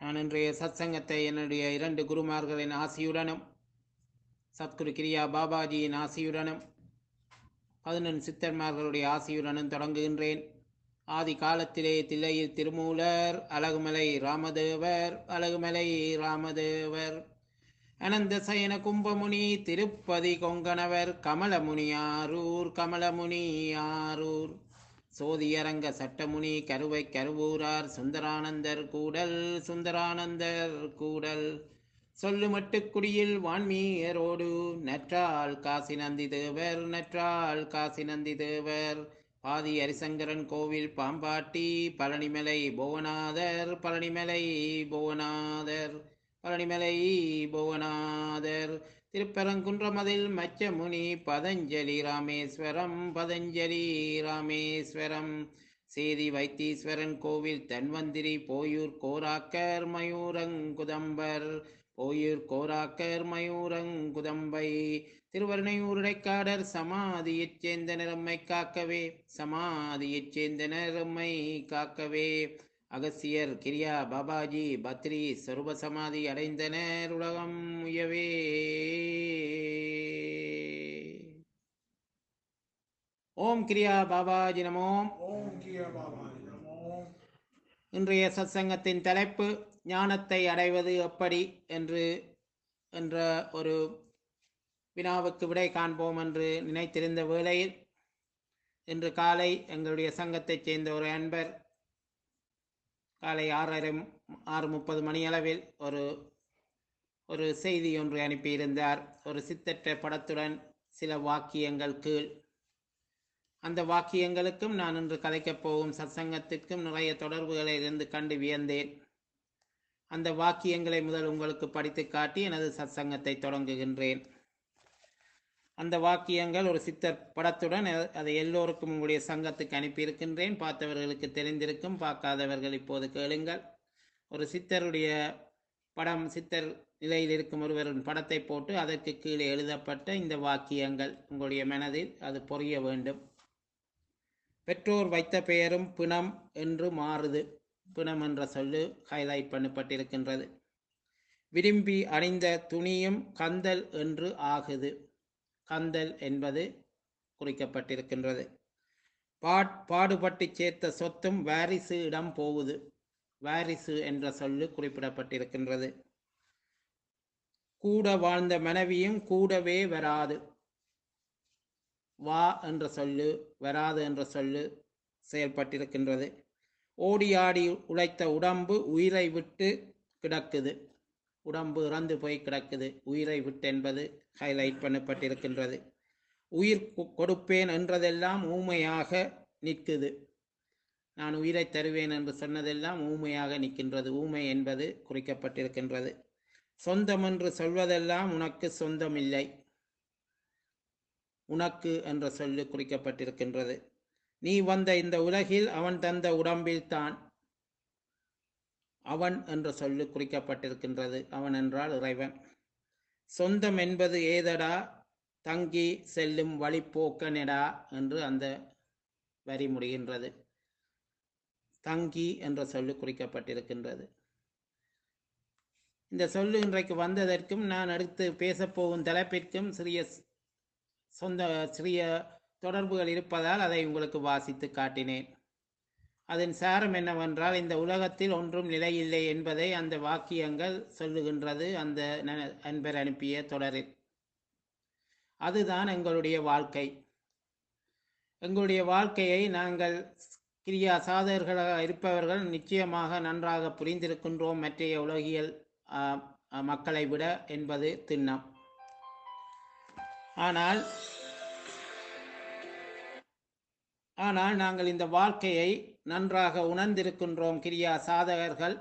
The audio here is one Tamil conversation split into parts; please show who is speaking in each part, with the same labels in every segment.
Speaker 1: நான் இன்றைய சத்சங்கத்தை என்னுடைய இரண்டு குருமார்களின் ஆசியுடனும் சத்குரு கிரியா பாபாஜியின் ஆசியுடனும் பதினெண் சித்தர்மார்களுடைய ஆசியுடனும் தொடங்குகின்றேன் ஆதி காலத்திலே தில்லையில் திருமூலர் அழகுமலை ராமதேவர் அழகுமலை ராமதேவர் அனந்த சயன கும்பமுனி திருப்பதி கொங்கணவர் கமலமுனியாரூர் கமலமுனியாரூர் சோதியரங்க சட்டமுனி கருவை கருவூரார் சுந்தரானந்தர் கூடல் சுந்தரானந்தர் கூடல் சொல்லுமட்டுக்குடியில் வான்மீயரோடு நற்றால் காசி நந்தி தேவர் நற்றால் காசி நந்தி தேவர் பாதி ஹரிசங்கரன் கோவில் பாம்பாட்டி பழனிமலை புவனாதர் பழனிமலை புவனாதர் பழனிமலை புவனாதர் திருப்பரங்குன்றமதில் மச்சமுனி பதஞ்சலி ராமேஸ்வரம் பதஞ்சலி ராமேஸ்வரம் சேதி வைத்தீஸ்வரன் கோவில் தன்வந்திரி போயூர் கோராக்கர் மயூரங்குதம்பர் போயூர் கோராக்கர் மயூரங்குதம்பை திருவருணையூருடைக்காடர் சமாதியைச் சேர்ந்த நிறம்மை காக்கவே சமாதியைச் சேர்ந்த நிறம்மை காக்கவே அகசியர் கிரியா பாபாஜி பத்ரி சொருப சமாதி அடைந்தனர் உலகம் உயவே ஓம் கிரியா பாபாஜி நமோ
Speaker 2: ஓம் கிய பாபாஜி நமோ
Speaker 1: இன்றைய சத்சங்கத்தின் தலைப்பு ஞானத்தை அடைவது எப்படி என்று என்ற ஒரு வினாவுக்கு விடை காண்போம் என்று நினைத்திருந்த வேளையில் இன்று காலை எங்களுடைய சங்கத்தைச் சேர்ந்த ஒரு அன்பர் காலை ஆறரை ஆறு முப்பது மணியளவில் ஒரு ஒரு செய்தி ஒன்று அனுப்பியிருந்தார் ஒரு சித்தற்ற படத்துடன் சில வாக்கியங்கள் கீழ் அந்த வாக்கியங்களுக்கும் நான் இன்று கதைக்கப் போகும் சத்சங்கத்திற்கும் நிறைய தொடர்புகளை இருந்து கண்டு வியந்தேன் அந்த வாக்கியங்களை முதல் உங்களுக்கு படித்து காட்டி எனது சத்சங்கத்தை தொடங்குகின்றேன் அந்த வாக்கியங்கள் ஒரு சித்தர் படத்துடன் அ- அதை எல்லோருக்கும் உங்களுடைய சங்கத்துக்கு அனுப்பியிருக்கின்றேன் பார்த்தவர்களுக்கு தெரிந்திருக்கும் பார்க்காதவர்கள் இப்போது கேளுங்கள் ஒரு சித்தருடைய படம் சித்தர் நிலையில் இருக்கும் ஒருவரின் படத்தை போட்டு அதற்கு கீழே எழுதப்பட்ட இந்த வாக்கியங்கள் உங்களுடைய மனதில் அது பொரிய வேண்டும் பெற்றோர் வைத்த பெயரும் பிணம் என்று மாறுது பிணம் என்ற சொல்லு ஹைலைட் பண்ணப்பட்டிருக்கின்றது விரும்பி அணிந்த துணியும் கந்தல் என்று ஆகுது கந்தல் என்பது குறிக்கப்பட்டிருக்கின்றது பாட் பாடுபட்டு சேர்த்த சொத்தும் வாரிசு இடம் போகுது வாரிசு என்ற சொல்லு குறிப்பிடப்பட்டிருக்கின்றது கூட வாழ்ந்த மனைவியும் கூடவே வராது வா என்ற சொல்லு வராது என்ற சொல்லு செயல்பட்டிருக்கின்றது ஓடி ஆடி உழைத்த உடம்பு உயிரை விட்டு கிடக்குது உடம்பு இறந்து போய் கிடக்குது உயிரை விட்டு என்பது ஹைலைட் பண்ணப்பட்டிருக்கின்றது உயிர் கொ- கொடுப்பேன் என்றதெல்லாம் ஊமையாக நிற்குது நான் உயிரை தருவேன் என்று சொன்னதெல்லாம் ஊமையாக நிற்கின்றது ஊமை என்பது குறிக்கப்பட்டிருக்கின்றது சொந்தம் என்று சொல்வதெல்லாம் உனக்கு சொந்தமில்லை உனக்கு என்ற சொல்லு குறிக்கப்பட்டிருக்கின்றது நீ வந்த இந்த உலகில் அவன் தந்த உடம்பில்தான் அவன் என்ற சொல்லு குறிக்கப்பட்டிருக்கின்றது அவன் என்றால் இறைவன் சொந்தம் என்பது ஏதடா தங்கி செல்லும் வழிப்போக்கனடா என்று அந்த வரி முடிகின்றது தங்கி என்ற சொல்லு குறிக்கப்பட்டிருக்கின்றது இந்த சொல்லு இன்றைக்கு வந்ததற்கும் நான் அடுத்து பேசப்போகும் தலைப்பிற்கும் சிறிய சொந்த சிறிய தொடர்புகள் இருப்பதால் அதை உங்களுக்கு வாசித்து காட்டினேன் அதன் சாரம் என்னவென்றால் இந்த உலகத்தில் ஒன்றும் நிலையில்லை என்பதை அந்த வாக்கியங்கள் சொல்லுகின்றது அந்த ந- அன்பர் அனுப்பிய தொடரில் அதுதான் எங்களுடைய வாழ்க்கை எங்களுடைய வாழ்க்கையை நாங்கள் கிரியா சாதகர்களாக இருப்பவர்கள் நிச்சயமாக நன்றாக புரிந்திருக்கின்றோம் மற்றைய உலகியல் ஆ, ஆ, மக்களை விட என்பது திண்ணம் ஆனால் ஆனால் நாங்கள் இந்த வாழ்க்கையை நன்றாக உணர்ந்திருக்கின்றோம் கிரியா சாதகர்கள்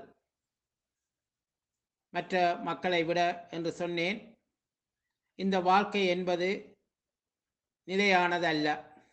Speaker 1: மற்ற மக்களை விட என்று சொன்னேன் இந்த வாழ்க்கை என்பது நிலையானது அல்ல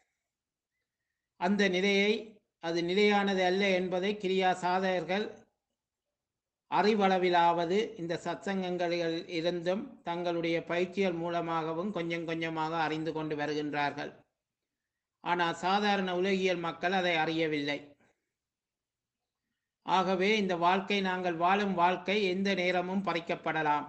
Speaker 1: அந்த நிலையை அது நிலையானது அல்ல என்பதை கிரியா சாதகர்கள் அறிவளவிலாவது இந்த சத்சங்கங்களில் இருந்தும் தங்களுடைய பயிற்சிகள் மூலமாகவும் கொஞ்சம் கொஞ்சமாக அறிந்து கொண்டு வருகின்றார்கள் ஆனால் சாதாரண உலகியல் மக்கள் அதை அறியவில்லை ஆகவே இந்த வாழ்க்கை நாங்கள் வாழும் வாழ்க்கை எந்த நேரமும் பறிக்கப்படலாம்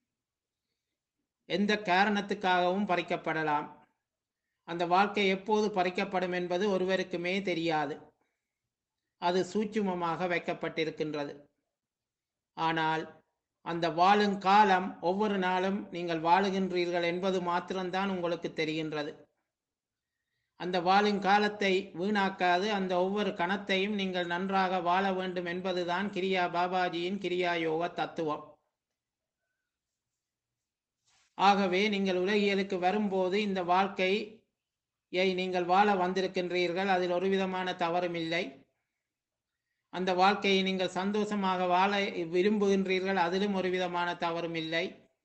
Speaker 1: எந்த காரணத்துக்காகவும் பறிக்கப்படலாம் அந்த வாழ்க்கை எப்போது பறிக்கப்படும் என்பது ஒருவருக்குமே தெரியாது அது சூட்சுமமாக வைக்கப்பட்டிருக்கின்றது ஆனால் அந்த வாழும் காலம் ஒவ்வொரு நாளும் நீங்கள் வாழுகின்றீர்கள் என்பது மாத்திரம்தான் உங்களுக்கு தெரிகின்றது அந்த வாழும் காலத்தை வீணாக்காது அந்த ஒவ்வொரு கணத்தையும் நீங்கள் நன்றாக வாழ வேண்டும் என்பதுதான் கிரியா பாபாஜியின் கிரியா யோக தத்துவம் ஆகவே நீங்கள் உலகியலுக்கு வரும்போது இந்த வாழ்க்கையை நீங்கள் வாழ வந்திருக்கின்றீர்கள் அதில் ஒரு விதமான தவறும் இல்லை அந்த வாழ்க்கையை நீங்கள் சந்தோஷமாக வாழ விரும்புகின்றீர்கள் அதிலும் ஒரு விதமான தவறும் இல்லை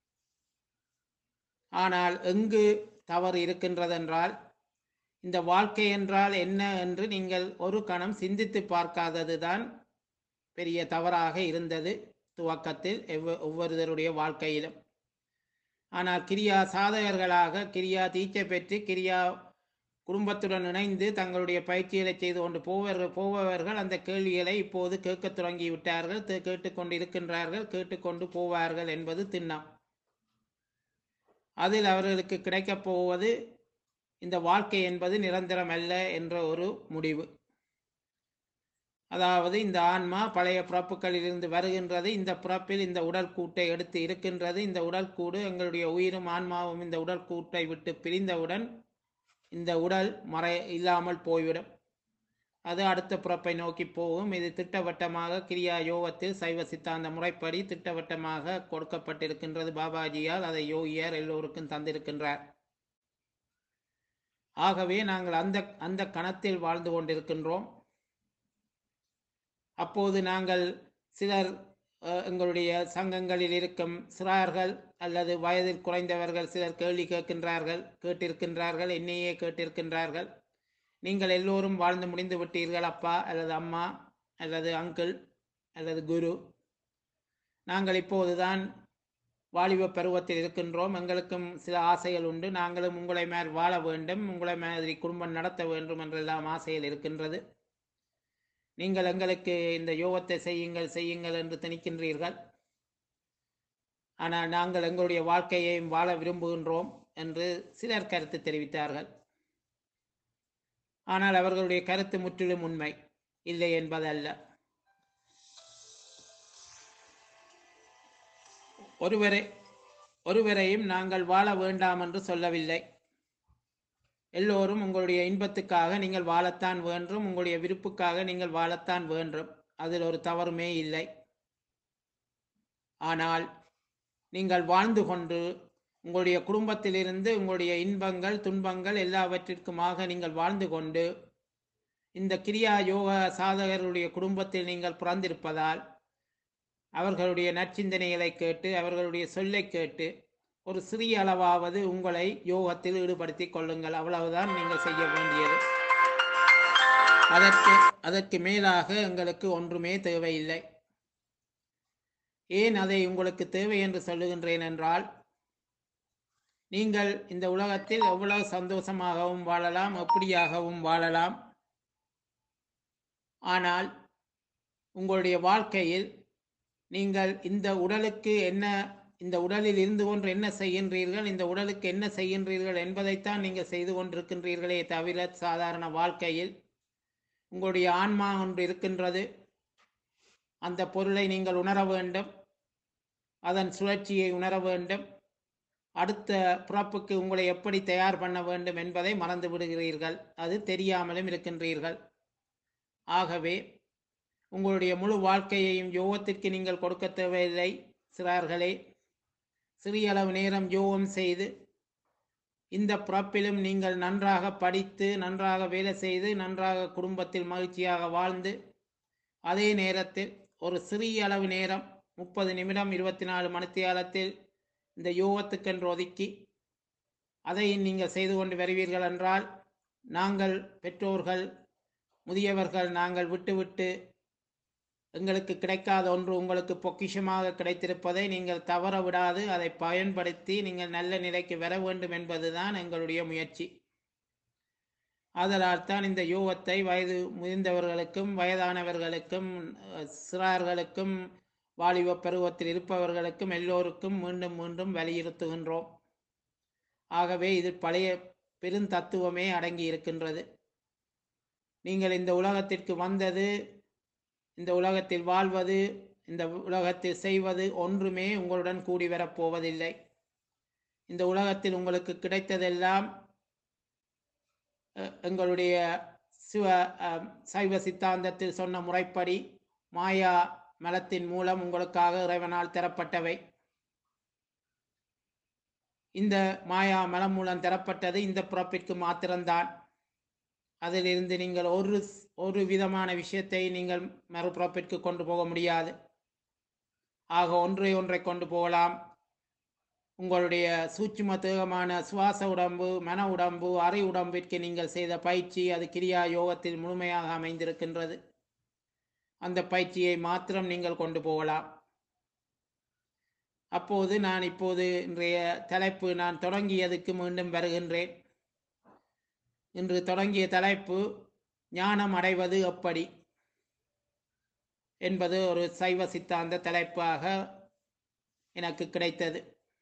Speaker 1: ஆனால் எங்கு தவறு இருக்கின்றதென்றால் இந்த வாழ்க்கை என்றால் என்ன என்று நீங்கள் ஒரு கணம் சிந்தித்து பார்க்காததுதான் பெரிய தவறாக இருந்தது துவக்கத்தில் எவ்வ ஒவ்வொருவருடைய வாழ்க்கையிலும் ஆனால் கிரியா சாதகர்களாக கிரியா தீட்சை பெற்று கிரியா குடும்பத்துடன் இணைந்து தங்களுடைய பயிற்சிகளை செய்து கொண்டு போவர் போபவர்கள் அந்த கேள்விகளை இப்போது கேட்கத் தொடங்கி விட்டார்கள் தே- கேட்டுக்கொண்டு இருக்கின்றார்கள் கேட்டுக்கொண்டு போவார்கள் என்பது திண்ணம் அதில் அவர்களுக்கு கிடைக்கப் போவது இந்த வாழ்க்கை என்பது நிரந்தரம் அல்ல என்ற ஒரு முடிவு அதாவது இந்த ஆன்மா பழைய பிறப்புகளிலிருந்து வருகின்றது இந்த பிறப்பில் இந்த உடல் கூட்டை எடுத்து இருக்கின்றது இந்த உடல் கூடு எங்களுடைய உயிரும் ஆன்மாவும் இந்த உடல் கூட்டை விட்டு பிரிந்தவுடன் இந்த உடல் மறை இல்லாமல் போய்விடும் அது அடுத்த பிறப்பை நோக்கி போகும் இது திட்டவட்டமாக கிரியா யோகத்தில் சைவ சித்தாந்த முறைப்படி திட்டவட்டமாக கொடுக்கப்பட்டிருக்கின்றது பாபாஜியால் அதை யோகியார் எல்லோருக்கும் தந்திருக்கின்றார் ஆகவே நாங்கள் அந்த அந்த கணத்தில் வாழ்ந்து கொண்டிருக்கின்றோம் அப்போது நாங்கள் சிலர் அஹ், எங்களுடைய சங்கங்களில் இருக்கும் சிறார்கள் அல்லது வயதில் குறைந்தவர்கள் சிலர் கேள்வி கேட்கின்றார்கள் கேட்டிருக்கின்றார்கள் என்னையே கேட்டிருக்கின்றார்கள் நீங்கள் எல்லோரும் வாழ்ந்து முடிந்து விட்டீர்கள் அப்பா அல்லது அம்மா அல்லது அங்கிள் அல்லது குரு நாங்கள் இப்போதுதான் வாலிப பருவத்தில் இருக்கின்றோம் எங்களுக்கும் சில ஆசைகள் உண்டு நாங்களும் உங்களை மேல் வாழ வேண்டும் உங்களை மாதிரி குடும்பம் நடத்த வேண்டும் என்றெல்லாம் ஆசைகள் இருக்கின்றது நீங்கள் எங்களுக்கு இந்த யோகத்தை செய்யுங்கள் செய்யுங்கள் என்று திணிக்கின்றீர்கள் ஆனால் நாங்கள் எங்களுடைய வாழ்க்கையையும் வாழ விரும்புகின்றோம் என்று சிலர் கருத்து தெரிவித்தார்கள் ஆனால் அவர்களுடைய கருத்து முற்றிலும் உண்மை இல்லை என்பதல்ல ஒருவரை ஒருவரையும் நாங்கள் வாழ வேண்டாம் என்று சொல்லவில்லை எல்லோரும் உங்களுடைய இன்பத்துக்காக நீங்கள் வாழத்தான் வேண்டும் உங்களுடைய விருப்புக்காக நீங்கள் வாழத்தான் வேண்டும் அதில் ஒரு தவறுமே இல்லை ஆனால் நீங்கள் வாழ்ந்து கொண்டு உங்களுடைய குடும்பத்திலிருந்து உங்களுடைய இன்பங்கள் துன்பங்கள் எல்லாவற்றிற்குமாக நீங்கள் வாழ்ந்து கொண்டு இந்த கிரியா யோக சாதகர்களுடைய குடும்பத்தில் நீங்கள் பிறந்திருப்பதால் அவர்களுடைய நற்சிந்தனைகளை கேட்டு அவர்களுடைய சொல்லை கேட்டு ஒரு சிறிய அளவாவது உங்களை யோகத்தில் ஈடுபடுத்திக் கொள்ளுங்கள் அவ்வளவுதான் நீங்கள் செய்ய வேண்டியது அதற்கு அதற்கு மேலாக எங்களுக்கு ஒன்றுமே தேவையில்லை ஏன் அதை உங்களுக்கு தேவை என்று சொல்லுகின்றேன் என்றால் நீங்கள் இந்த உலகத்தில் எவ்வளவு சந்தோஷமாகவும் வாழலாம் எப்படியாகவும் வாழலாம் ஆனால் உங்களுடைய வாழ்க்கையில் நீங்கள் இந்த உடலுக்கு என்ன இந்த உடலில் இருந்து கொண்டு என்ன செய்கின்றீர்கள் இந்த உடலுக்கு என்ன செய்கின்றீர்கள் என்பதைத்தான் நீங்கள் செய்து கொண்டிருக்கின்றீர்களே தவிர சாதாரண வாழ்க்கையில் உங்களுடைய ஆன்மா ஒன்று இருக்கின்றது அந்த பொருளை நீங்கள் உணர வேண்டும் அதன் சுழற்சியை உணர வேண்டும் அடுத்த பிறப்புக்கு உங்களை எப்படி தயார் பண்ண வேண்டும் என்பதை மறந்து விடுகிறீர்கள் அது தெரியாமலும் இருக்கின்றீர்கள் ஆகவே உங்களுடைய முழு வாழ்க்கையையும் யோகத்திற்கு நீங்கள் கொடுக்க தேவையில்லை சிறார்களே சிறிய அளவு நேரம் யோகம் செய்து இந்த பிறப்பிலும் நீங்கள் நன்றாக படித்து நன்றாக வேலை செய்து நன்றாக குடும்பத்தில் மகிழ்ச்சியாக வாழ்ந்து அதே நேரத்தில் ஒரு சிறிய அளவு நேரம் முப்பது நிமிடம் இருபத்தி நாலு மணித்தியாலத்தில் இந்த யோகத்துக்கென்று ஒதுக்கி அதை நீங்கள் செய்து கொண்டு வருவீர்கள் என்றால் நாங்கள் பெற்றோர்கள் முதியவர்கள் நாங்கள் விட்டுவிட்டு எங்களுக்கு கிடைக்காத ஒன்று உங்களுக்கு பொக்கிஷமாக கிடைத்திருப்பதை நீங்கள் தவற விடாது அதை பயன்படுத்தி நீங்கள் நல்ல நிலைக்கு வர வேண்டும் என்பதுதான் எங்களுடைய முயற்சி ஆதலால் தான் இந்த யோகத்தை வயது முதிர்ந்தவர்களுக்கும் வயதானவர்களுக்கும் அஹ், சிறார்களுக்கும் வாலிப பருவத்தில் இருப்பவர்களுக்கும் எல்லோருக்கும் மீண்டும் மீண்டும் வலியுறுத்துகின்றோம் ஆகவே இது பழைய பெருந்தத்துவமே அடங்கி இருக்கின்றது நீங்கள் இந்த உலகத்திற்கு வந்தது இந்த உலகத்தில் வாழ்வது இந்த உலகத்தில் செய்வது ஒன்றுமே உங்களுடன் கூடி வரப்போவதில்லை இந்த உலகத்தில் உங்களுக்கு கிடைத்ததெல்லாம் அஹ், எங்களுடைய சிவ அஹ், சைவ சித்தாந்தத்தில் சொன்ன முறைப்படி மாயா மலத்தின் மூலம் உங்களுக்காக இறைவனால் தரப்பட்டவை இந்த மாயா மலம் மூலம் தரப்பட்டது இந்த பிறப்பிற்கு மாத்திரம்தான் அதிலிருந்து நீங்கள் ஒரு ஒரு விதமான விஷயத்தை நீங்கள் மறுபிறப்பிற்கு கொண்டு போக முடியாது ஆக ஒன்றை ஒன்றை கொண்டு போகலாம் உங்களுடைய சூட்சும தேகமான சுவாச உடம்பு மன உடம்பு அறை உடம்பிற்கு நீங்கள் செய்த பயிற்சி அது கிரியா யோகத்தில் முழுமையாக அமைந்திருக்கின்றது அந்த பயிற்சியை மாத்திரம் நீங்கள் கொண்டு போகலாம் அப்போது நான் இப்போது இன்றைய தலைப்பு நான் தொடங்கியதுக்கு மீண்டும் வருகின்றேன் இன்று தொடங்கிய தலைப்பு ஞானம் அடைவது எப்படி என்பது ஒரு சைவ சித்தாந்த தலைப்பாக எனக்கு கிடைத்தது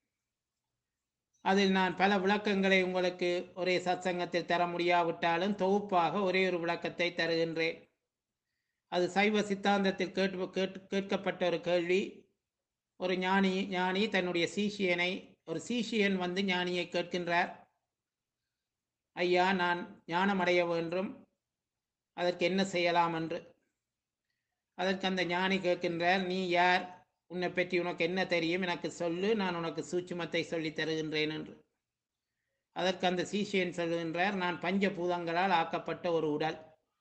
Speaker 1: அதில் நான் பல விளக்கங்களை உங்களுக்கு ஒரே சத்சங்கத்தில் தர முடியாவிட்டாலும் தொகுப்பாக ஒரே ஒரு விளக்கத்தை தருகின்றேன் அது சைவ சித்தாந்தத்தில் கேட்டு கேட்டு கேட்கப்பட்ட ஒரு கேள்வி ஒரு ஞானி ஞானி தன்னுடைய சீஷியனை ஒரு சீஷியன் வந்து ஞானியை கேட்கின்றார் ஐயா நான் ஞானம் அடைய வேண்டும் அதற்கு என்ன செய்யலாம் என்று அதற்கு அந்த ஞானி கேட்கின்றார் நீ யார் உன்னை பற்றி உனக்கு என்ன தெரியும் எனக்கு சொல்லு நான் உனக்கு சூட்சுமத்தை சொல்லித் தருகின்றேன் என்று அதற்கு அந்த சீஷியன் சொல்லுகின்றார் நான் பஞ்சபூதங்களால் ஆக்கப்பட்ட ஒரு உடல்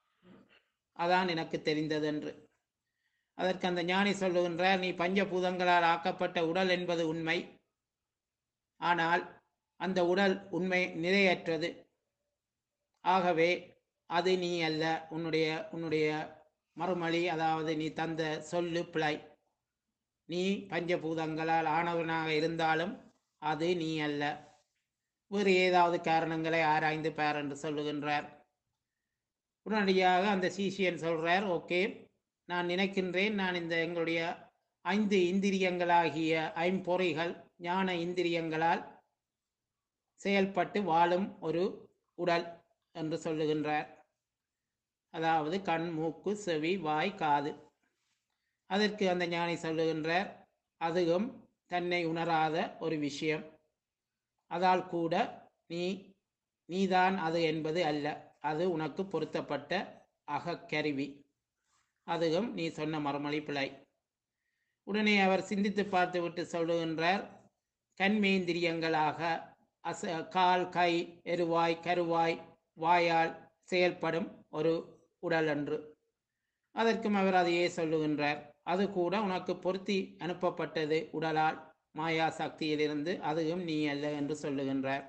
Speaker 1: அதான் எனக்கு தெரிந்தது என்று அதற்கு அந்த ஞானி சொல்லுகின்றார் நீ பஞ்சபூதங்களால் ஆக்கப்பட்ட உடல் என்பது உண்மை ஆனால் அந்த உடல் உண்மை நிறையற்றது ஆகவே அது நீ அல்ல உன்னுடைய உன்னுடைய மறுமொழி அதாவது நீ தந்த சொல்லு பிழை நீ பஞ்சபூதங்களால் ஆனவனாக இருந்தாலும் அது நீ அல்ல வேறு ஏதாவது காரணங்களை ஆராய்ந்து பார் என்று சொல்லுகின்றார் உடனடியாக அந்த சீஷியன் சொல்றார் ஓகே நான் நினைக்கின்றேன் நான் இந்த எங்களுடைய ஐந்து இந்திரியங்களாகிய ஐம்பொறிகள் ஞான இந்திரியங்களால் செயல்பட்டு வாழும் ஒரு உடல் என்று சொல்லுகின்றார் அதாவது கண் மூக்கு செவி வாய் காது அதற்கு அந்த ஞானி சொல்லுகின்றார் அதுவும் தன்னை உணராத ஒரு விஷயம் அதால் கூட நீ நீதான் அது என்பது அல்ல அது உனக்கு பொருத்தப்பட்ட அகக்கருவி அதுவும் நீ சொன்ன மறுமொழி பிழை உடனே அவர் சிந்தித்து பார்த்துவிட்டு சொல்லுகின்றார் கண்மேந்திரியங்களாக அச கால் கை எருவாய் கருவாய் வாயால் செயல்படும் ஒரு உடல் என்று அதற்கும் அவர் அதையே சொல்லுகின்றார் அது கூட உனக்கு பொருத்தி அனுப்பப்பட்டது உடலால் மாயா சக்தியிலிருந்து அதுவும் நீ அல்ல என்று சொல்லுகின்றார்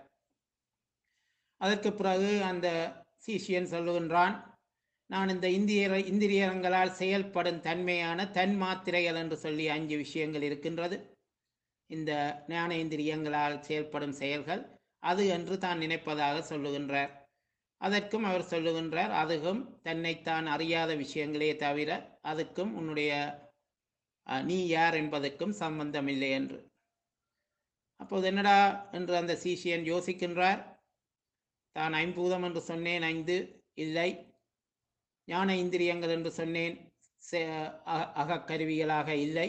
Speaker 1: அதற்கு பிறகு அந்த சீஷியன் சொல்லுகின்றான் நான் இந்த இந்திய இந்திரியங்களால் செயல்படும் தன்மையான தன் மாத்திரைகள் என்று சொல்லி அஞ்சு விஷயங்கள் இருக்கின்றது இந்த ஞானேந்திரியங்களால் செயல்படும் செயல்கள் அது என்று தான் நினைப்பதாக சொல்லுகின்றார் அதற்கும் அவர் சொல்லுகின்றார் அதுவும் தன்னைத்தான் அறியாத விஷயங்களே தவிர அதுக்கும் உன்னுடைய அஹ், நீ யார் என்பதற்கும் சம்பந்தமில்லை என்று அப்போது என்னடா என்று அந்த சீஷியன் யோசிக்கின்றார் தான் ஐம்பூதம் என்று சொன்னேன் ஐந்து இல்லை ஞான இந்திரியங்கள் என்று சொன்னேன் செ- அக- அகக்கருவிகளாக இல்லை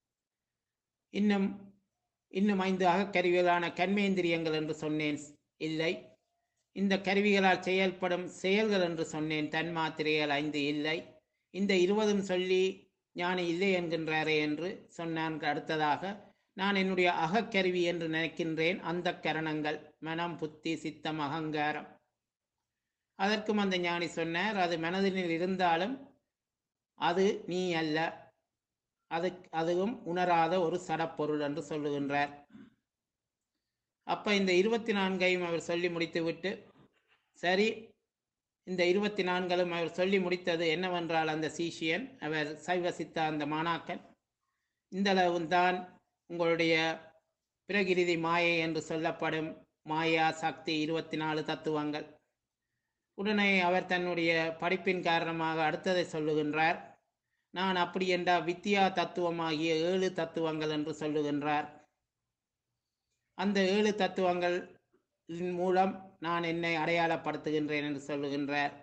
Speaker 1: இன்னும் இன்னும் ஐந்து அகக்கருவிகளான கண்மேந்திரியங்கள் என்று சொன்னேன் இல்லை இந்த கருவிகளால் செயல்படும் செயல்கள் என்று சொன்னேன் தன்மாத்திரைகள் ஐந்து இல்லை இந்த இருவதும் சொல்லி ஞானி இல்லை என்கின்றாரே என்று சொன்னான் அடுத்ததாக நான் என்னுடைய அகக்கருவி என்று நினைக்கின்றேன் அந்த கரணங்கள் மனம் புத்தி சித்தம் அகங்காரம் அதற்கும் அந்த ஞானி சொன்னார் அது மனதினில் இருந்தாலும் அது நீ அல்ல அது அதுவும் உணராத ஒரு சடப்பொருள் என்று சொல்லுகின்றார் அப்ப இந்த இருபத்தி நான்கையும் அவர் சொல்லி முடித்துவிட்டு சரி இந்த இருபத்தி நான்களும் அவர் சொல்லி முடித்தது என்னவென்றால் அந்த சீஷியன் அவர் சைவ சித்தாந்த மாணாக்கன் இந்த அளவுதான் உங்களுடைய பிரகிருதி மாயை என்று சொல்லப்படும் மாயா சக்தி இருபத்தி நாலு தத்துவங்கள் உடனே அவர் தன்னுடைய படிப்பின் காரணமாக அடுத்ததை சொல்லுகின்றார் நான் அப்படி என்றா வித்யா தத்துவமாகிய ஏழு தத்துவங்கள் என்று சொல்லுகின்றார் அந்த ஏழு தத்துவங்கள் மூலம் நான் என்னை அடையாளப்படுத்துகின்றேன் என்று சொல்லுகின்றார்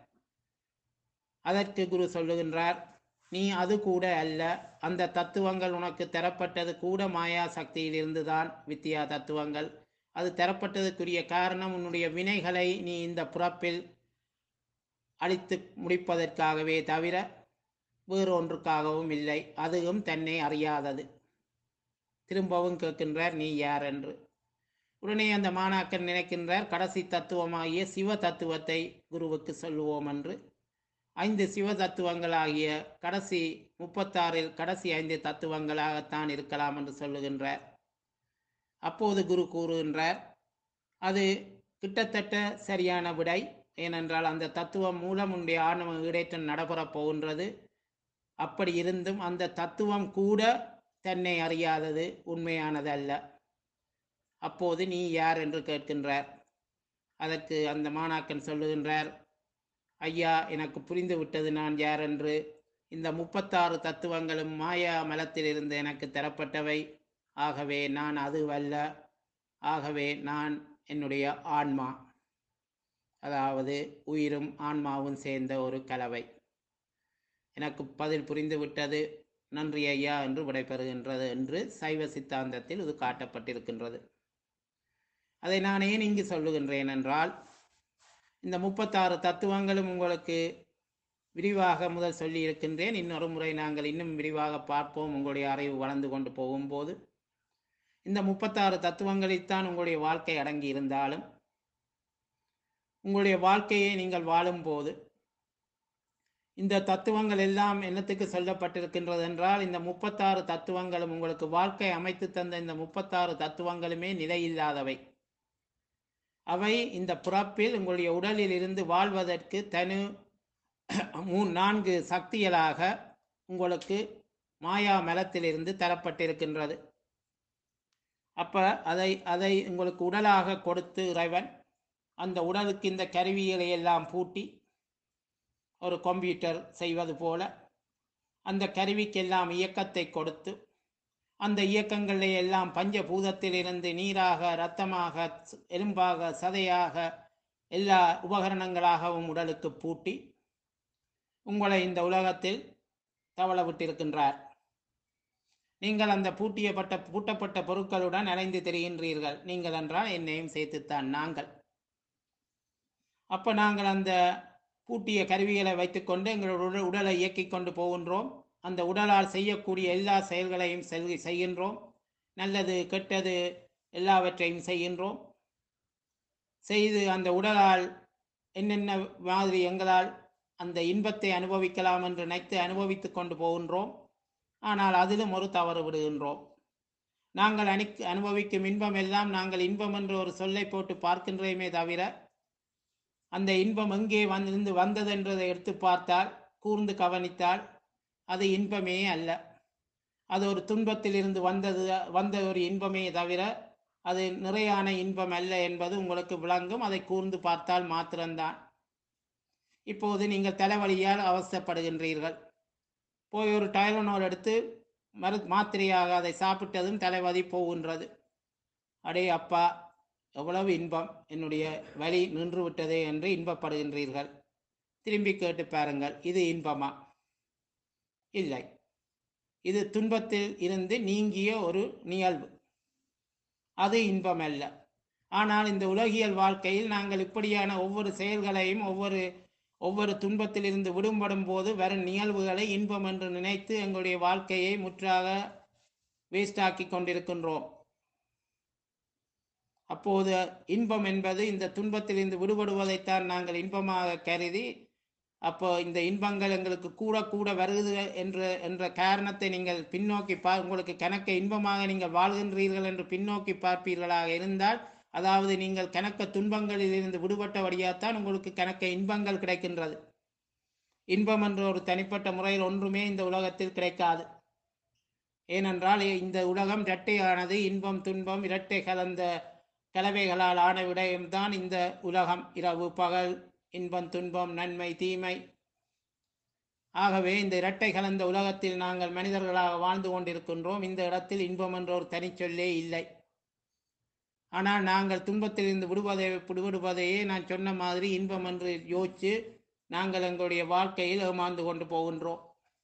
Speaker 1: அதற்கு குரு சொல்லுகின்றார் நீ அது கூட அல்ல அந்த தத்துவங்கள் உனக்கு தரப்பட்டது கூட மாயா சக்தியிலிருந்து தான் வித்யா தத்துவங்கள் அது தரப்பட்டதுக்குரிய காரணம் உன்னுடைய வினைகளை நீ இந்த புறப்பில் அழித்து முடிப்பதற்காகவே தவிர வேறு ஒன்றுக்காகவும் இல்லை அதுவும் தன்னை அறியாதது திரும்பவும் கேட்கின்றார் நீ யார் என்று உடனே அந்த மாணாக்கன் நினைக்கின்றார் கடைசி தத்துவமாகிய சிவ தத்துவத்தை குருவுக்கு சொல்லுவோம் என்று ஐந்து சிவ தத்துவங்களாகிய கடைசி முப்பத்தாறில் கடைசி ஐந்து தத்துவங்களாகத்தான் இருக்கலாம் என்று சொல்லுகின்றார் அப்போது குரு கூறுகின்றார் அது கிட்டத்தட்ட சரியான விடை ஏனென்றால் அந்த தத்துவம் மூலம் உன்னுடைய ஆணவ ஈடேற்றம் நடைபெறப் போகின்றது அப்படி இருந்தும் அந்த தத்துவம் கூட தன்னை அறியாதது உண்மையானது அல்ல அப்போது நீ யார் என்று கேட்கின்றார் அதற்கு அந்த மாணாக்கன் சொல்லுகின்றார் ஐயா எனக்கு புரிந்து விட்டது நான் யார் என்று இந்த முப்பத்தாறு தத்துவங்களும் மாயா மலத்திலிருந்து எனக்கு தரப்பட்டவை ஆகவே நான் அதுவல்ல ஆகவே நான் என்னுடைய ஆன்மா அதாவது உயிரும் ஆன்மாவும் சேர்ந்த ஒரு கலவை எனக்கு பதில் புரிந்து விட்டது நன்றி ஐயா என்று விடைபெறுகின்றது என்று சைவ சித்தாந்தத்தில் இது காட்டப்பட்டிருக்கின்றது அதை நான் ஏன் இங்கு சொல்லுகின்றேன் என்றால் இந்த முப்பத்தாறு தத்துவங்களும் உங்களுக்கு விரிவாக முதல் சொல்லி இருக்கின்றேன் இன்னொரு முறை நாங்கள் இன்னும் விரிவாக பார்ப்போம் உங்களுடைய அறிவு வளர்ந்து கொண்டு போகும்போது இந்த முப்பத்தாறு தத்துவங்களில்தான் உங்களுடைய வாழ்க்கை அடங்கி இருந்தாலும் உங்களுடைய வாழ்க்கையை நீங்கள் வாழும்போது இந்த தத்துவங்கள் எல்லாம் என்னத்துக்கு சொல்லப்பட்டிருக்கின்றது என்றால் இந்த முப்பத்தாறு தத்துவங்களும் உங்களுக்கு வாழ்க்கை அமைத்து தந்த இந்த முப்பத்தாறு தத்துவங்களுமே நிலையில்லாதவை அவை இந்த பிறப்பில் உங்களுடைய உடலில் இருந்து வாழ்வதற்கு தனு மூ நான்கு சக்திகளாக உங்களுக்கு மாயா மலத்திலிருந்து தரப்பட்டிருக்கின்றது அப்ப அதை அதை உங்களுக்கு உடலாக கொடுத்து இறைவன் அந்த உடலுக்கு இந்த கருவிகளை எல்லாம் பூட்டி ஒரு கம்ப்யூட்டர் செய்வது போல அந்த கருவிக்கெல்லாம் இயக்கத்தை கொடுத்து அந்த இயக்கங்களை எல்லாம் பஞ்சபூதத்திலிருந்து நீராக இரத்தமாக எலும்பாக சதையாக எல்லா உபகரணங்களாகவும் உடலுக்கு பூட்டி உங்களை இந்த உலகத்தில் தவள விட்டிருக்கின்றார் நீங்கள் அந்த பூட்டியப்பட்ட பூட்டப்பட்ட பொருட்களுடன் அலைந்து திரிகின்றீர்கள் நீங்கள் என்றால் என்னையும் சேர்த்துத்தான் நாங்கள் அப்ப நாங்கள் அந்த பூட்டிய கருவிகளை வைத்துக்கொண்டு எங்களுடைய உடலை இயக்கிக் கொண்டு போகின்றோம் அந்த உடலால் செய்யக்கூடிய எல்லா செயல்களையும் செல் செய்கின்றோம் நல்லது கெட்டது எல்லாவற்றையும் செய்கின்றோம் செய்து அந்த உடலால் என்னென்ன மாதிரி எங்களால் அந்த இன்பத்தை அனுபவிக்கலாம் என்று நினைத்து அனுபவித்துக் கொண்டு போகின்றோம் ஆனால் அதிலும் ஒரு தவறு விடுகின்றோம் நாங்கள் அணி அனுபவிக்கும் இன்பம் எல்லாம் நாங்கள் இன்பம் என்று ஒரு சொல்லை போட்டு பார்க்கின்றோமே தவிர அந்த இன்பம் எங்கே வந்து வந்தது என்றதை எடுத்து பார்த்தால் கூர்ந்து கவனித்தால் அது இன்பமே அல்ல அது ஒரு துன்பத்தில் இருந்து வந்தது வந்த ஒரு இன்பமே தவிர அது நிறையான இன்பம் அல்ல என்பது உங்களுக்கு விளங்கும் அதை கூர்ந்து பார்த்தால் மாத்திரம்தான் இப்போது நீங்கள் தலைவலியால் அவசப்படுகின்றீர்கள் போய் ஒரு டைலனோல் எடுத்து மரு மாத்திரையாக அதை சாப்பிட்டதும் தலைவலி போகின்றது அடே அப்பா எவ்வளவு இன்பம் என்னுடைய வலி நின்று விட்டதே என்று இன்பப்படுகின்றீர்கள் திரும்பி கேட்டு பாருங்கள் இது இன்பமா இல்லை இது துன்பத்தில் இருந்து நீங்கிய ஒரு நிகழ்வு அது இன்பம் அல்ல ஆனால் இந்த உலகியல் வாழ்க்கையில் நாங்கள் இப்படியான ஒவ்வொரு செயல்களையும் ஒவ்வொரு ஒவ்வொரு துன்பத்திலிருந்து விடுபடும் போது வரும் நிகழ்வுகளை இன்பம் என்று நினைத்து எங்களுடைய வாழ்க்கையை முற்றாக வேஸ்டாக்கி கொண்டிருக்கின்றோம் அப்போது இன்பம் என்பது இந்த துன்பத்திலிருந்து விடுபடுவதைத்தான் நாங்கள் இன்பமாக கருதி அப்போ இந்த இன்பங்கள் எங்களுக்கு கூட கூட வருது என்ற என்ற காரணத்தை நீங்கள் பின்னோக்கி பா உங்களுக்கு கணக்க இன்பமாக நீங்கள் வாழ்கின்றீர்கள் என்று பின்னோக்கி பார்ப்பீர்களாக இருந்தால் அதாவது நீங்கள் கணக்க துன்பங்களில் இருந்து விடுபட்டபடியாத்தான் உங்களுக்கு கணக்க இன்பங்கள் கிடைக்கின்றது இன்பம் என்ற ஒரு தனிப்பட்ட முறையில் ஒன்றுமே இந்த உலகத்தில் கிடைக்காது ஏனென்றால் இந்த உலகம் இரட்டையானது இன்பம் துன்பம் இரட்டை கலந்த கலவைகளால் ஆன விடயம்தான் இந்த உலகம் இரவு பகல் இன்பம் துன்பம் நன்மை தீமை ஆகவே இந்த இரட்டை கலந்த உலகத்தில் நாங்கள் மனிதர்களாக வாழ்ந்து கொண்டிருக்கின்றோம் இந்த இடத்தில் இன்பம் என்ற ஒரு தனிச்சொல்லே இல்லை ஆனால் நாங்கள் துன்பத்திலிருந்து விடுவதை விடுபடுவதையே நான் சொன்ன மாதிரி இன்பம் என்று யோசித்து நாங்கள் எங்களுடைய வாழ்க்கையில் ஏமாந்து கொண்டு போகின்றோம்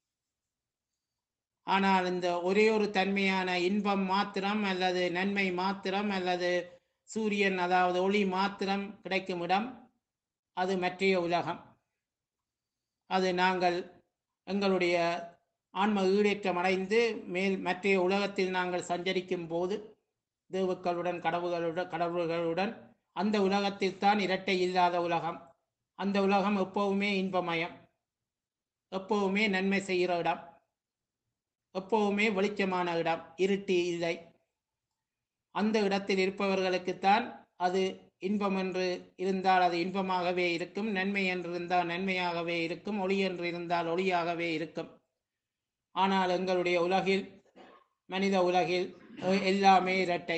Speaker 1: ஆனால் இந்த ஒரே ஒரு தன்மையான இன்பம் மாத்திரம் அல்லது நன்மை மாத்திரம் அல்லது சூரியன் அதாவது ஒளி மாத்திரம் கிடைக்கும் இடம் அது மற்றைய உலகம் அது நாங்கள் எங்களுடைய ஆன்ம ஈடேற்றம் அடைந்து மேல் மற்றைய உலகத்தில் நாங்கள் சஞ்சரிக்கும் போது தேவுக்களுடன் கடவுள்களுடன் கடவுள்களுடன் அந்த உலகத்தில் தான் இரட்டை இல்லாத உலகம் அந்த உலகம் எப்போவுமே இன்பமயம் எப்போவுமே நன்மை செய்கிற இடம் எப்போவுமே வெளிச்சமான இடம் இருட்டு இல்லை அந்த இடத்தில் இருப்பவர்களுக்குத்தான் அது இன்பம் என்று இருந்தால் அது இன்பமாகவே இருக்கும் நன்மை என்று இருந்தால் நன்மையாகவே இருக்கும் ஒளி என்று இருந்தால் ஒளியாகவே இருக்கும் ஆனால் எங்களுடைய உலகில் மனித உலகில் எ- எல்லாமே இரட்டை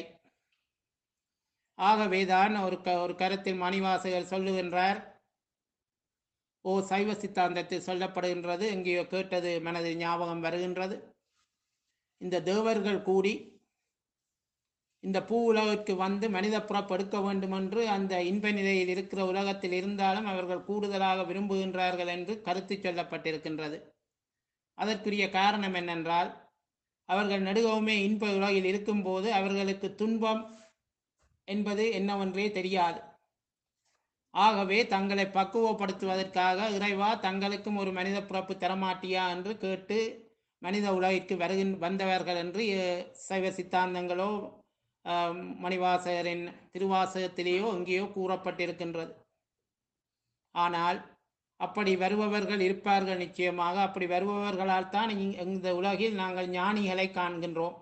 Speaker 1: ஆகவேதான் ஒரு க ஒரு கருத்தில் மணிவாசகர் சொல்லுகின்றார் ஓ சைவ சித்தாந்தத்தில் சொல்லப்படுகின்றது எங்கேயோ கேட்டது மனதில் ஞாபகம் வருகின்றது இந்த தேவர்கள் கூடி இந்த பூ உலகிற்கு வந்து மனித புறப்படுக்க வேண்டும் என்று அந்த இன்ப நிலையில் இருக்கிற உலகத்தில் இருந்தாலும் அவர்கள் கூடுதலாக விரும்புகின்றார்கள் என்று கருத்து சொல்லப்பட்டிருக்கின்றது அதற்குரிய காரணம் என்னென்றால் அவர்கள் நடுகவுமே இன்ப உலகில் இருக்கும்போது அவர்களுக்கு துன்பம் என்பது என்னவென்றே தெரியாது ஆகவே தங்களை பக்குவப்படுத்துவதற்காக இறைவா தங்களுக்கும் ஒரு மனித பிறப்பு தரமாட்டியா என்று கேட்டு மனித உலகிற்கு வருகின் வந்தவர்கள் என்று அஹ், சைவ சித்தாந்தங்களோ ஆம், மணிவாசகரின் திருவாசகத்திலேயோ எங்கேயோ கூறப்பட்டிருக்கின்றது ஆனால் அப்படி வருபவர்கள் இருப்பார்கள் நிச்சயமாக அப்படி வருபவர்களால் தான் இங்- இந்த உலகில் நாங்கள் ஞானிகளை காண்கின்றோம்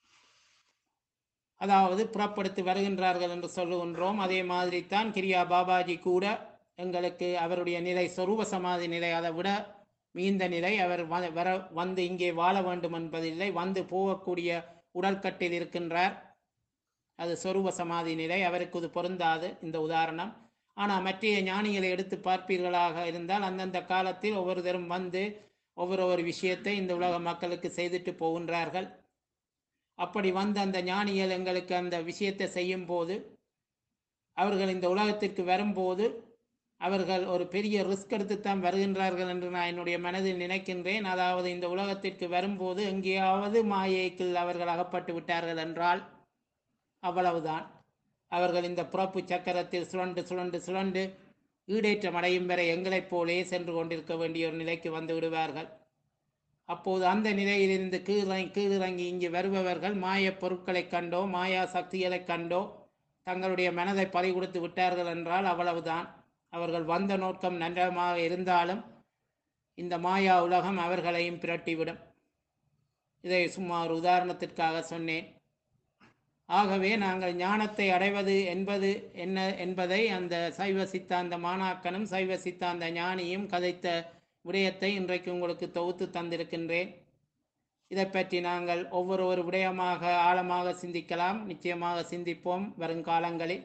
Speaker 1: அதாவது புறப்படுத்தி வருகின்றார்கள் என்று சொல்லுகின்றோம் அதே மாதிரி தான் கிரியா பாபாஜி கூட எங்களுக்கு அவருடைய நிலை சொரூப சமாதி நிலை அதை விட மீந்த நிலை அவர் வ- வர வந்து இங்கே வாழ வேண்டும் என்பதில்லை வந்து போகக்கூடிய உடற்கட்டில் இருக்கின்றார் அது சொரூப சமாதி நிலை அவருக்கு இது பொருந்தாது இந்த உதாரணம் ஆனால் மற்றைய ஞானிகளை எடுத்து பார்ப்பீர்களாக இருந்தால் அந்தந்த காலத்தில் ஒவ்வொருத்தரும் வந்து ஒவ்வொரு ஒரு விஷயத்தை இந்த உலக மக்களுக்கு செய்துட்டு போகின்றார்கள் அப்படி வந்த அந்த ஞானிகள் எங்களுக்கு அந்த விஷயத்தை செய்யும் போது அவர்கள் இந்த உலகத்திற்கு வரும்போது அவர்கள் ஒரு பெரிய ரிஸ்க் எடுத்துத்தான் வருகின்றார்கள் என்று நான் என்னுடைய மனதில் நினைக்கின்றேன் அதாவது இந்த உலகத்திற்கு வரும்போது எங்கேயாவது மாயைக்குள் அவர்கள் அகப்பட்டு விட்டார்கள் என்றால் அவ்வளவுதான் அவர்கள் இந்த புறப்பு சக்கரத்தில் சுழண்டு சுழண்டு சுழண்டு ஈடேற்றம் அடையும் வரை எங்களைப் போலே சென்று கொண்டிருக்க வேண்டிய ஒரு நிலைக்கு வந்து விடுவார்கள் அப்போது அந்த நிலையிலிருந்து கீழிறங்கி கீழிறங்கி இங்கு வருபவர்கள் மாயப் பொருட்களைக் கண்டோ மாயா சக்திகளைக் கண்டோ தங்களுடைய மனதை பறி கொடுத்து விட்டார்கள் என்றால் அவ்வளவுதான் அவர்கள் வந்த நோக்கம் நன்றமாக இருந்தாலும் இந்த மாயா உலகம் அவர்களையும் பிரட்டிவிடும் இதை சும்மா ஒரு உதாரணத்திற்காக சொன்னேன் ஆகவே நாங்கள் ஞானத்தை அடைவது என்பது என்ன என்பதை அந்த சைவ சித்தாந்த மாணாக்கனும் சைவ சித்தாந்த ஞானியும் கதைத்த விடயத்தை இன்றைக்கு உங்களுக்கு தொகுத்து தந்திருக்கின்றேன் இதை பற்றி நாங்கள் ஒவ்வொரு ஒரு விடயமாக ஆழமாக சிந்திக்கலாம் நிச்சயமாக சிந்திப்போம் வருங்காலங்களில்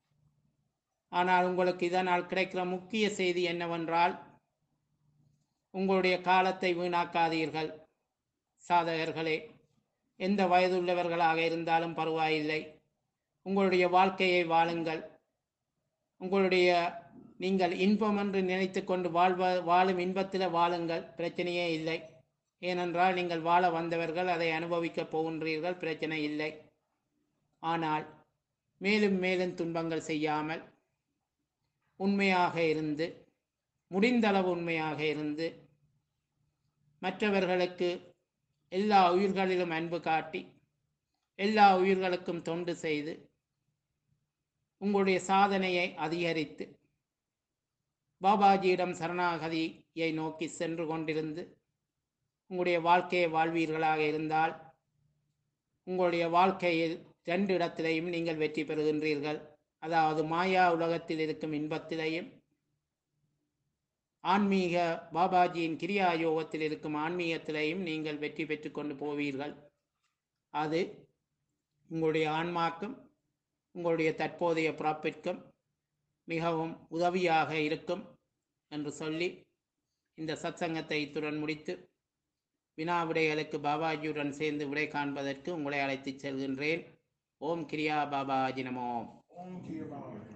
Speaker 1: ஆனால் உங்களுக்கு இதனால் கிடைக்கிற முக்கிய செய்தி என்னவென்றால் உங்களுடைய காலத்தை வீணாக்காதீர்கள் சாதகர்களே எந்த வயதுள்ளவர்களாக இருந்தாலும் பரவாயில்லை உங்களுடைய வாழ்க்கையை வாழுங்கள் உங்களுடைய நீங்கள் இன்பம் என்று நினைத்து கொண்டு வாழ்வ வாழும் இன்பத்தில் வாழுங்கள் பிரச்சனையே இல்லை ஏனென்றால் நீங்கள் வாழ வந்தவர்கள் அதை அனுபவிக்கப் போகின்றீர்கள் பிரச்சனை இல்லை ஆனால் மேலும் மேலும் துன்பங்கள் செய்யாமல் உண்மையாக இருந்து முடிந்தளவு உண்மையாக இருந்து மற்றவர்களுக்கு எல்லா உயிர்களிலும் அன்பு காட்டி எல்லா உயிர்களுக்கும் தொண்டு செய்து உங்களுடைய சாதனையை அதிகரித்து பாபாஜியிடம் சரணாகதியை நோக்கி சென்று கொண்டிருந்து உங்களுடைய வாழ்க்கையை வாழ்வீர்களாக இருந்தால் உங்களுடைய வாழ்க்கையில் ரெண்டு இடத்திலையும் நீங்கள் வெற்றி பெறுகின்றீர்கள் அதாவது மாயா உலகத்தில் இருக்கும் இன்பத்திலையும் ஆன்மீக பாபாஜியின் கிரியா யோகத்தில் இருக்கும் ஆன்மீகத்திலையும் நீங்கள் வெற்றி பெற்று கொண்டு போவீர்கள் அது உங்களுடைய ஆன்மாக்கும் உங்களுடைய தற்போதைய பிறப்பிற்கும் மிகவும் உதவியாக இருக்கும் என்று சொல்லி இந்த சத்சங்கத்தை இத்துடன் முடித்து வினா விடைகளுக்கு பாபாஜியுடன் சேர்ந்து விடை காண்பதற்கு உங்களை அழைத்துச் செல்கின்றேன் ஓம் கிரியா பாபாஜி நமோம்
Speaker 2: ஓம் கிய பாபாஜி